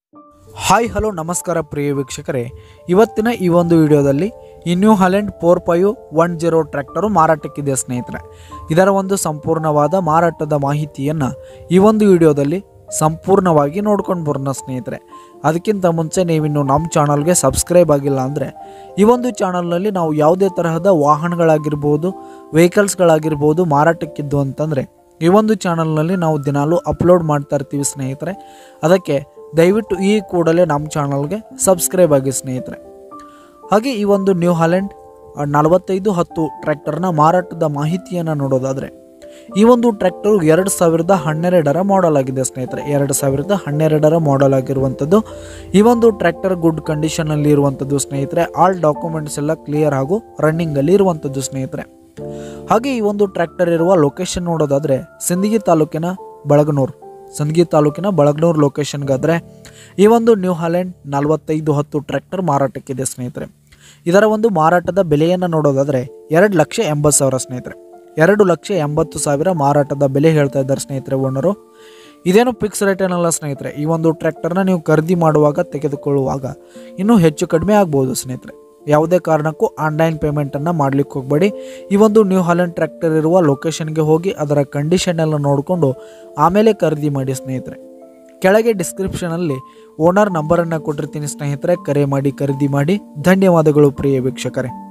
hi hello ನಮಸ್ಕಾರ ಪ್ರಿಯ ವೀಕ್ಷಕರೇ ಇವತ್ತಿನ ಈ ಒಂದು ವಿಡಿಯೋದಲ್ಲಿ ಈ New Holland four five one zero tractor ಮಾರಾಟಕ್ಕಿದೆ ಸ್ನೇಹಿತರೆ ಇದರ ಒಂದು ಸಂಪೂರ್ಣವಾದ ಮಾರಾಟದ ಮಾಹಿತಿಯನ್ನು ಈ ಒಂದು ವಿಡಿಯೋದಲ್ಲಿ ಸಂಪೂರ್ಣವಾಗಿ ನೋಡ್ಕೊಂಡು ಬರೋಣ ಸ್ನೇಹಿತರೆ ಅದಕ್ಕಿಂತ ಮುಂಚೆ ನೀವಿನ್ನು ನಮ್ಮ ಚಾನಲ್ಗೆ ಸಬ್ಸ್ಕ್ರೈಬ್ ಆಗಿಲ್ಲ ಅಂದರೆ ಈ ಒಂದು ಚಾನಲ್ನಲ್ಲಿ ನಾವು ಯಾವುದೇ ತರಹದ ವಾಹನಗಳಾಗಿರ್ಬೋದು ವೆಹಿಕಲ್ಸ್ಗಳಾಗಿರ್ಬೋದು ಮಾರಾಟಕ್ಕಿದ್ದು ಅಂತಂದರೆ ಈ ಒಂದು ಚಾನಲ್ನಲ್ಲಿ ನಾವು ದಿನಾಲೂ ಅಪ್ಲೋಡ್ ಮಾಡ್ತಾ ಇರ್ತೀವಿ ಸ್ನೇಹಿತರೆ ಅದಕ್ಕೆ ದಯವಿಟ್ಟು ಈ ಕೂಡಲೇ ನಮ್ಮ ಚಾನಲ್ಗೆ ಸಬ್ಸ್ಕ್ರೈಬ್ ಆಗಿ ಸ್ನೇಹಿತರೆ ಹಾಗೆ ಈ ಒಂದು ನ್ಯೂ ಹಾಲೆಂಡ್ ನಲವತ್ತೈದು ಹತ್ತು ಟ್ರ್ಯಾಕ್ಟರ್ನ ಮಾರಾಟದ ಮಾಹಿತಿಯನ್ನು ನೋಡೋದಾದರೆ ಈ ಒಂದು ಟ್ರ್ಯಾಕ್ಟರ್ ಎರಡು ಸಾವಿರದ ಹನ್ನೆರಡರ ಮಾಡೆಲ್ ಆಗಿದೆ ಸ್ನೇಹಿತರೆ ಎರಡು ಸಾವಿರದ ಹನ್ನೆರಡರ ಮಾಡೆಲ್ ಆಗಿರುವಂಥದ್ದು ಈ ಒಂದು ಟ್ರ್ಯಾಕ್ಟರ್ ಗುಡ್ ಕಂಡೀಷನಲ್ಲಿ ಇರುವಂಥದ್ದು ಸ್ನೇಹಿತರೆ ಆಲ್ ಡಾಕ್ಯುಮೆಂಟ್ಸ್ ಎಲ್ಲ ಕ್ಲಿಯರ್ ಹಾಗೂ ರನ್ನಿಂಗಲ್ಲಿ ಇರುವಂಥದ್ದು ಸ್ನೇಹಿತರೆ ಹಾಗೆ ಈ ಒಂದು ಟ್ರ್ಯಾಕ್ಟರ್ ಇರುವ ಲೊಕೇಶನ್ ನೋಡೋದಾದರೆ ಸಿಂದಗಿ ತಾಲೂಕಿನ ಬಳಗನೂರು ಸಿಂದಗಿ ತಾಲೂಕಿನ ಬಳಗನೂರು ಲೊಕೇಶನ್ಗಾದರೆ ಈ ಒಂದು ನ್ಯೂ ಹಾಲೆಂಡ್ ನಲವತ್ತೈದು ಹತ್ತು ಟ್ರ್ಯಾಕ್ಟರ್ ಮಾರಾಟಕ್ಕಿದೆ ಸ್ನೇಹಿತರೆ ಇದರ ಒಂದು ಮಾರಾಟದ ಬೆಲೆಯನ್ನು ನೋಡೋದಾದರೆ ಎರಡು ಲಕ್ಷ ಎಂಬತ್ತು ಸಾವಿರ ಸ್ನೇಹಿತರೆ ಎರಡು ಲಕ್ಷ ಎಂಬತ್ತು ಸಾವಿರ ಮಾರಾಟದ ಬೆಲೆ ಹೇಳ್ತಾ ಇದ್ದಾರೆ ಸ್ನೇಹಿತರೆ ಓನರು ಇದೇನು ಫಿಕ್ಸ್ ರೇಟ್ ಏನಲ್ಲ ಸ್ನೇಹಿತರೆ ಈ ಒಂದು ಟ್ರ್ಯಾಕ್ಟರ್ನ ನೀವು ಖರೀದಿ ಮಾಡುವಾಗ ತೆಗೆದುಕೊಳ್ಳುವಾಗ ಇನ್ನೂ ಹೆಚ್ಚು ಕಡಿಮೆ ಆಗ್ಬೋದು ಸ್ನೇಹಿತರೆ ಯಾವುದೇ ಕಾರಣಕ್ಕೂ ಆನ್ಲೈನ್ ಪೇಮೆಂಟನ್ನು ಮಾಡ್ಲಿಕ್ಕೆ ಹೋಗಬೇಡಿ ಈ ಒಂದು ನ್ಯೂ ಹಾಲೆಂಡ್ ಟ್ರ್ಯಾಕ್ಟರ್ ಇರುವ ಲೊಕೇಶನ್ಗೆ ಹೋಗಿ ಅದರ ಕಂಡೀಷನ್ ಎಲ್ಲ ನೋಡಿಕೊಂಡು ಆಮೇಲೆ ಖರೀದಿ ಮಾಡಿ ಸ್ನೇಹಿತರೆ ಕೆಳಗೆ ಡಿಸ್ಕ್ರಿಪ್ಷನಲ್ಲಿ ಓನರ್ ನಂಬರನ್ನು ಕೊಟ್ಟಿರ್ತೀನಿ ಸ್ನೇಹಿತರೆ ಕರೆ ಮಾಡಿ ಖರೀದಿ ಮಾಡಿ ಧನ್ಯವಾದಗಳು ಪ್ರಿಯ ವೀಕ್ಷಕರೇ